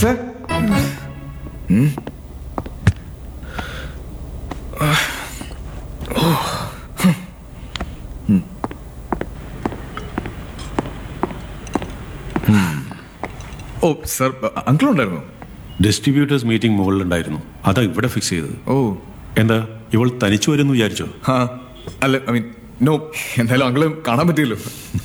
Sir ഓ sir uncle ഉണ്ടായിരുന്നു distributors meeting മുകളിലുണ്ടായിരുന്നു അതാ ഇവിടെ ഫിക്സ് ചെയ്തത് ഓ എന്താ ഇവൾ തനിച്ചു വരുമെന്ന് വിചാരിച്ചോ ആ അല്ല ഐ മീൻ നോ എന്തായാലും അങ്കിള് കാണാൻ പറ്റിയല്ലോ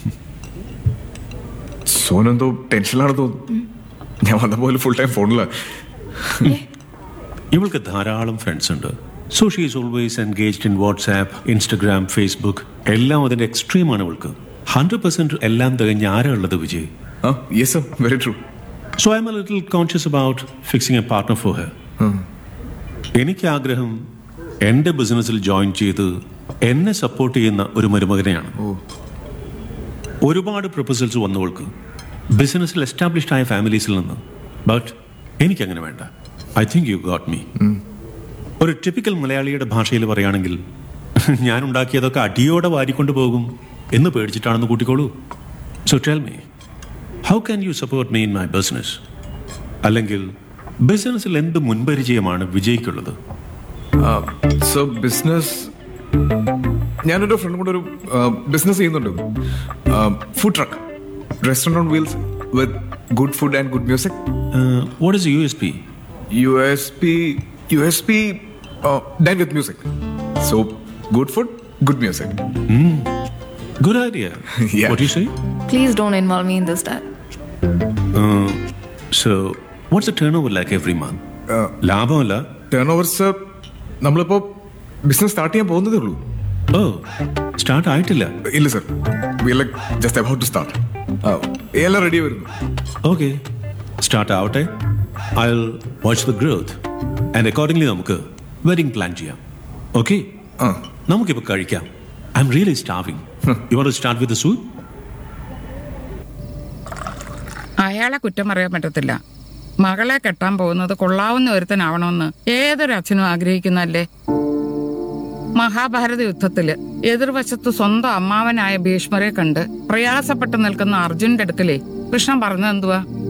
സോനെന്തോ ടെൻഷനിലാണ് തോന്നുന്നു ഞാൻ വന്ന പോലെ ഫുൾ ടൈം ഫോണിലാണ് ഇവൾക്ക് ധാരാളം ഫ്രണ്ട്സ് ഉണ്ട് so she is always engaged in WhatsApp Instagram Facebook എല്ലാം അതിന്റെ എക്സ്ട്രീമാണ് ഇവൾക്ക് ഹൺഡ്രഡ് പെർസെന്റ് എല്ലാം തികഞ്ഞ ആരാ ഉള്ളത് വിജയ് ആ yes sir very true so I'm a little conscious about fixing a partner for her എനിക്ക് ആഗ്രഹം എൻ്റെ ബിസിനസ്സിൽ ജോയിൻ ചെയ്ത് എന്നെ സപ്പോർട്ട് ചെയ്യുന്ന ഒരു മരുമകനെയാണ് ഒരുപാട് പ്രൊപ്പോസൽസ് വന്നവൾക്ക് ബിസിനസ്സിൽ എസ്റ്റാബ്ലിഷ്ഡ് ആയ ഫാമിലീസിൽ നിന്ന് ബട്ട് എനിക്കങ്ങനെ വേണ്ട I think you got me ഒരു ടിപ്പിക്കൽ മലയാളിയുടെ ഭാഷയിൽ പറയുകയാണെങ്കിൽ ഞാൻ ഉണ്ടാക്കിയതൊക്കെ അടിയോടെ വാരിക്കൊണ്ട് പോകും എന്ന് പേടിച്ചിട്ടാണെന്ന് കൂട്ടിക്കോളൂ so tell me how can you support me in my business അല്ലെങ്കിൽ ബിസിനസ്സിൽ എന്ത് മുൻപരിചയമാണ് വിജയിക്കുള്ളത് സോ ബിസിനസ് ഞാനൊരു ഫ്രണ്ട് കൂടെ ഒരു ബിസിനസ് ചെയ്യുന്നുണ്ട് food truck restaurant on wheels with good food and good music what is U S P U S P U S P dine with music so good food good music good idea Yeah. What you say Please don't involve me in this, Dad. So what's a turnover like every month ലാഭമല്ല turnovers നമ്മളിപ്പോ business start ചെയ്യാൻ പോകുന്നതേ ഉള്ളൂ ഓ start ആയിട്ടില്ല ഇല്ല sir we like just about to start എല്ലാം ready വരുന്നു okay start ആവട്ടെ I watch the growth and accordingly നമുക്ക് വെഡിങ് പ്ലാൻ ചെയ്യാം ഓക്കെ ആ നമുക്കിപ്പോൾ കഴിക്കാം I'm really starving you want start with soup അയാളെ കുറ്റം പറയാൻ പറ്റത്തില്ല മകളെ കെട്ടാൻ പോകുന്നത് കൊള്ളാവുന്ന ഒരുത്തനാവണമെന്ന് ഏതൊരു അച്ഛനും ആഗ്രഹിക്കുന്നല്ലേ മഹാഭാരത യുദ്ധത്തില് എതിർവശത്ത് സ്വന്തം അമ്മാവനായ ഭീഷ്മരെ കണ്ട് പ്രയാസപ്പെട്ട് നിൽക്കുന്ന അർജുന്റെ അടുക്കലേ കൃഷ്ണൻ പറഞ്ഞത് എന്തുവാ